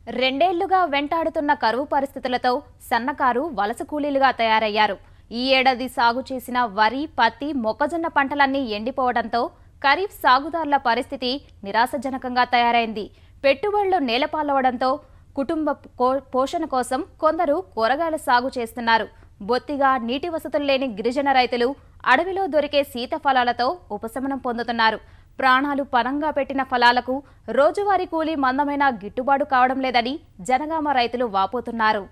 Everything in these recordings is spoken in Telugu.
రెండేళ్లుగా వెంటాడుతున్న కరువు పరిస్థితులతో సన్నకారు వలస కూలీలుగా తయారయ్యారు ఈ ఏడాది సాగు చేసిన వరి పత్తి మొక్కజొన్న పంటలన్నీ ఎండిపోవడంతో ఖరీఫ్ సాగుదారుల పరిస్థితి నిరాశజనకంగా తయారైంది పెట్టుబడులు నేలపాలవడంతో కుటుంబ కో- పోషణ కోసం కొందరు కూరగాయల సాగు చేస్తున్నారు బొత్తిగా నీటి వసతులు లేని గిరిజన రైతులు అడవిలో దొరికే సీతఫలాలతో ఉపశమనం పొందుతున్నారు ప్రాణాలు పనంగా పెట్టిన ఫలాలకు రోజువారీ కూలీ మందమైన గిట్టుబాటు కావడం లేదని జనగామ రైతులు వాపోతున్నారు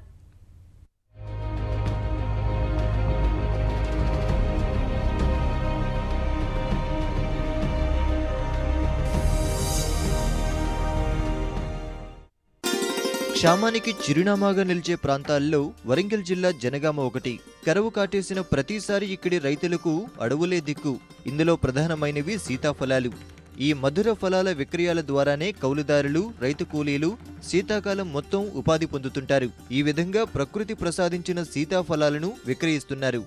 క్షామానికి చిరునామాగా నిలిచే ప్రాంతాల్లో వరంగల్ జిల్లా జనగామ ఒకటి కరువు కాటేసిన ప్రతిసారి ఇక్కడి రైతులకు అడవులే దిక్కు ఇందులో ప్రధానమైనవి సీతాఫలాలు ఈ మధుర ఫలాల విక్రయాల ద్వారానే కౌలుదారులు రైతు కూలీలు శీతాకాలం మొత్తం ఉపాధి పొందుతుంటారు ఈ విధంగా ప్రకృతి ప్రసాదించిన సీతాఫలాలను విక్రయిస్తున్నారు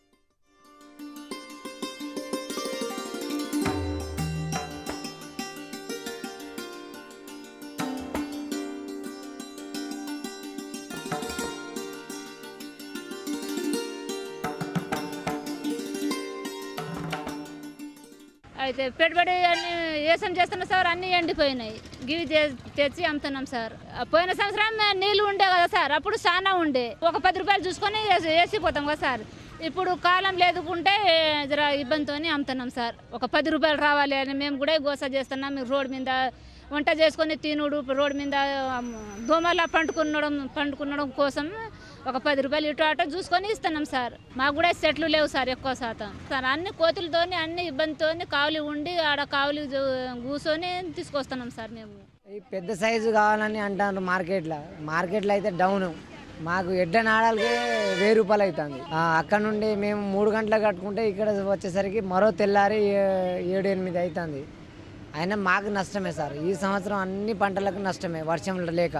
అయితే పెట్టుబడి అన్ని వ్యవసాయం చేస్తున్నాం సార్ అన్నీ ఎండిపోయినాయి గివి తె- తెచ్చి అమ్ముతున్నాం సార్ ఆ పోయిన సంవత్సరం నీళ్ళు ఉండే కదా సార్ అప్పుడు చాలా ఉండే ఒక పది రూపాయలు చూసుకొని వేసి- వేసిపోతాం కదా సార్ ఇప్పుడు కాలం లేదుకుంటే జర ఇబ్బందితో అమ్ముతున్నాం సార్ ఒక పది రూపాయలు రావాలి అని మేము కూడా గోస చేస్తున్నాం మేము రోడ్ మీద వంట చేసుకొని తినుడు రోడ్ మీద అమ్, దోమల పండుకునడం పండుకునడం కోసం ఒక పది రూపాయలు ఇటు అటు చూసుకొని ఇస్తున్నాం సార్ మాకు కూడా చెట్లు లేవు సార్ ఎక్కువ శాతం సార్ అన్ని కోతులతోని అన్ని ఇబ్బందితోని కావులి ఉండి ఆడ కావులి జూ- కూర్చొని తీసుకొస్తున్నాం సార్ మేము ఈ పెద్ద సైజు కావాలని అంటారు మార్కెట్లో మార్కెట్లో అయితే డౌన్ మాకు ఎడ్డ నాడాలకే వెయ్యి రూపాయలు అవుతుంది అక్కడ నుండి మేము మూడు గంటలకు కట్టుకుంటే ఇక్కడ వచ్చేసరికి మరో తెల్లారి ఏ- ఏడు ఎనిమిది అవుతుంది అయినా మాకు నష్టమే సార్ ఈ సంవత్సరం అన్ని పంటలకు నష్టమే వర్షం లేక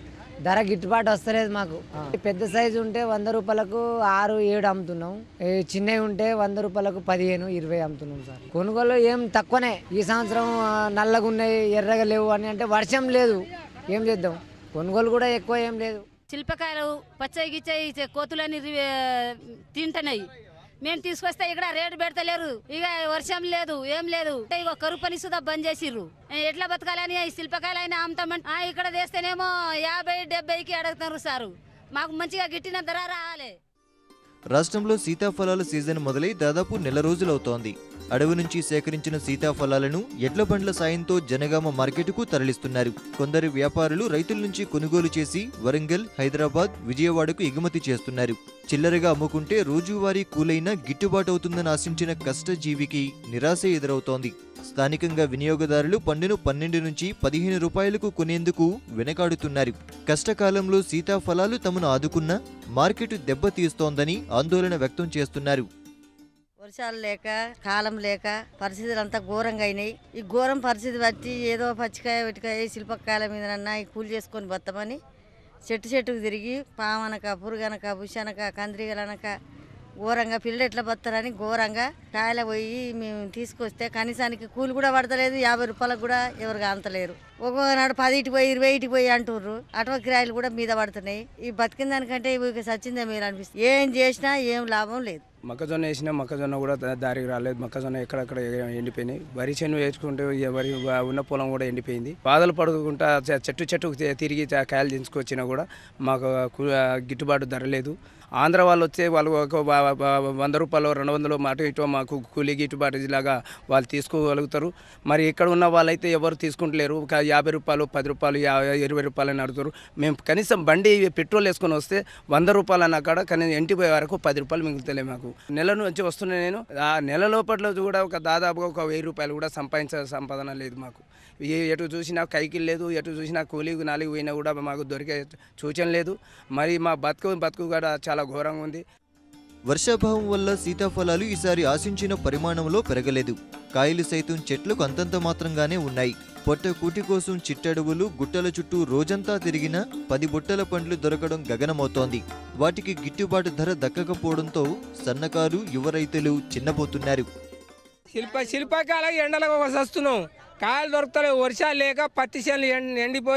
ధర గిట్టుబాటు వస్తలేదు మాకు ఆ, పెద్ద సైజు ఉంటే వంద రూపాయలకు ఆరు ఏడు అమ్ముతున్నాం ఈ చిన్నవి ఉంటే వంద రూపాయలకు పదిహేను ఇరవై అమ్ముతున్నాం సార్ కొనుగోలు ఏం తక్కువనే ఈ సంవత్సరం ఆ, నల్లగా ఉన్నాయి ఎర్రగా లేవు అని అంటే వర్షం లేదు ఏం చేద్దాం కొనుగోలు కూడా ఎక్కువ ఏం లేదు శిల్పకాయలు పచ్చయి గిచ్చయి కోతులని రి- తింటున్నాయి మేము తీసుకొస్తే ఇక్కడ రేటు పెడతలేరు ఇక వర్షం లేదు ఏం లేదు ఇక కరువు పని సుధా బంద్ చేసిర్రు ఎట్లా బతకాలని ఈ శిల్పకాయలు అయినా అమ్ముతామంటే ఆ, ఇక్కడ తెస్తేనేమో యాభై డెబ్బైకి అడుగుతున్నారు సారు మాకు మంచిగా గిట్టిన ధర రావాలి రాష్ట్రంలో సీతాఫలాల సీజన్ మొదలై దాదాపు నెల రోజులవుతోంది అడవి నుంచి సేకరించిన సీతాఫలాలను ఎడ్ల బండ్ల సాయంతో జనగామ మార్కెట్కు తరలిస్తున్నారు కొందరు వ్యాపారులు రైతుల నుంచి కొనుగోలు చేసి వరంగల్ హైదరాబాద్ విజయవాడకు ఎగుమతి చేస్తున్నారు చిల్లరగా అమ్ముకుంటే రోజువారీ కూలైన గిట్టుబాటు అవుతుందని ఆశించిన కష్టజీవికి నిరాశ ఎదురవుతోంది స్థానికంగా వినియోగదారులు పండును పన్నెండు నుంచి పదిహేను రూపాయలకు కొనేందుకు వెనకాడుతున్నారు కష్టకాలంలో సీతాఫలాలు తమను ఆదుకున్నా మార్కెట్ దెబ్బతీస్తోందని ఆందోళన వ్యక్తం చేస్తున్నారు వర్షాలు లేక కాలం లేక పరిస్థితులు అంతా ఘోరంగా అయినాయి ఈ ఘోరం పరిస్థితి బట్టి ఏదో పచ్చికాయ వెటికాయ శిల్పకాయల మీద ఈ కూలి చేసుకొని బతమని చెట్టు చెట్టుకు తిరిగి పామనక పురుగనక బుషనక కందిరిగలనక ఘోరంగా పిల్లలు ఎట్లా బతారని ఘోరంగా కాయల పోయి మేము తీసుకొస్తే కనీసానికి కూలి కూడా పడతలేదు యాభై రూపాయలకు కూడా ఎవరు అంతలేరు ఒక్కొక్క నాడు పదిటి పోయి ఇరవై ఇటు పోయి అంటుర్రు అటవ కిరాయిలు కూడా మీద పడుతున్నాయి ఈ బతికిన దానికంటే ఇవి సచ్చిందే మీరు అనిపిస్తుంది ఏం చేసినా ఏం లాభం లేదు మొక్కజొన్న వేసినా మొక్కజొన్న కూడా దా- దారికి రాలేదు మొక్కజొన్న ఎక్కడెక్కడ ఎండిపోయినాయి వరి చేను వేసుకుంటే ఇక వరి వ- ఉన్న పొలం కూడా ఎండిపోయింది బాధలు పడుకుంటా చె- చెట్టు చెట్టుకు తి- తిరిగి చ- కాయలు దించుకొచ్చినా కూడా మాకు కు- గిట్టుబాటు ధర లేదు ఆంధ్ర వాళ్ళు వచ్చే వాళ్ళు ఒక వ- వ- వంద రూపాయలు రెండు వందలు అటు ఇటు మాకు కూలి గిట్టుబాటు లాగా వాళ్ళు తీసుకోగలుగుతారు మరి ఇక్కడ ఉన్న వాళ్ళైతే ఎవరు తీసుకుంటలేరు ఒక యాభై రూపాయలు పది రూపాయలు యా- ఇరవై రూపాయలు అని అడుగుతారు మేము కనీసం బండి పెట్రోల్ వేసుకొని వస్తే వంద రూపాయలు అన్న కాడ కానీ ఎంటిపోయే వరకు పది రూపాయలు మిగులుతలే మాకు నెల నుంచి వస్తున్నా నేను ఆ నెల లోపల కూడా ఒక దాదాపుగా ఒక వెయ్యి రూపాయలు కూడా సంపాదించే సంపాదన లేదు మాకు ఏ- ఎటు చూసినా కైకి లేదు ఎటు చూసినా కూలీకి నాలుగు పోయినా కూడా మాకు దొరికే సూచన లేదు మరి మా బతుకు బతుకు కూడా చాలా ఘోరంగా ఉంది వర్షాభావం వల్ల సీతాఫలాలు ఈసారి ఆశించిన పరిమాణంలో పెరగలేదు కాయలు సైతం చెట్లకు అంతంత మాత్రంగానే ఉన్నాయి పొట్ట కూటి కోసం చిట్టడవులు గుట్టల చుట్టూ రోజంతా తిరిగినా పది బుట్టల పండ్లు దొరకడం గగనమవుతోంది వాటికి గిట్టుబాటు ధర దక్కకపోవడంతో సన్నకారు యువ రైతులు చిన్నపోతున్నారు శిల్ప శిల్పకాల ఎండలకు వస్తున్నాం కాయలు దొరుకుతలేవు వర్షాలు లేక పత్తి చేనులు ఎండ- ఎండిపోయి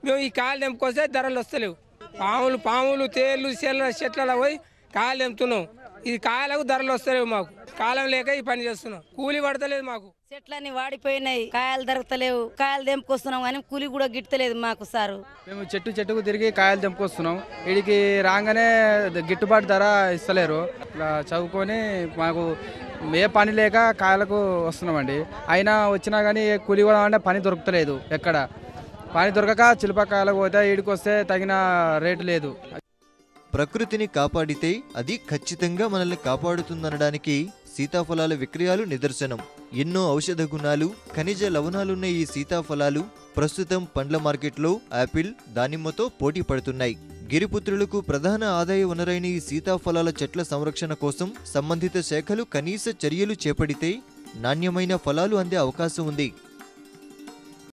మేము ఈ కాయలు తెంపుకొస్తే ధరలు వస్తలేవు పాములు పాములు తేళ్ళు చెట్ల చెట్లలో పోయి కాయలు తెంపుతున్నాం ఇది కాయలకు ధరలు వస్తలేవు మాకు కాలం లేక ఈ పని చేస్తున్నాం కూలి పడతలేదు మాకు చెట్లన్నీ వాడిపోయినాయి కాయలు దొరకతలేవు కాయలు తెంపుకొస్తున్నాం కానీ కూలి కూడా గిట్టలేదు మాకు సారు మేము చెట్టు చెట్టుకు తిరిగి కాయలు తెంపుకొస్తున్నాం వీడికి రాగానే గిట్టుబాటు ధర ఇస్తలేరు ఇట్లా చదువుకొని మాకు ఏ పని లేక కాయలకు వస్తున్నామండి అయినా వచ్చినా కానీ కూలి కూడా అంటే పని దొరుకుతలేదు ఎక్కడ పని దొరకక చిలుపకాయలకు పోతే వీడికి వస్తే తగిన రేటు లేదు ప్రకృతిని కాపాడితే అది ఖచ్చితంగా మనల్ని కాపాడుతుందనడానికి సీతాఫలాల విక్రయాలు నిదర్శనం ఎన్నో ఔషధ గుణాలు ఖనిజ లవణాలున్న ఈ సీతాఫలాలు ప్రస్తుతం పండ్ల మార్కెట్లో యాపిల్ దానిమ్మతో పోటీ పడుతున్నాయి గిరిపుత్రులకు ప్రధాన ఆదాయ వనరైన ఈ సీతాఫలాల చెట్ల సంరక్షణ కోసం సంబంధిత శాఖలు కనీస చర్యలు చేపడితే నాణ్యమైన ఫలాలు అందే అవకాశం ఉంది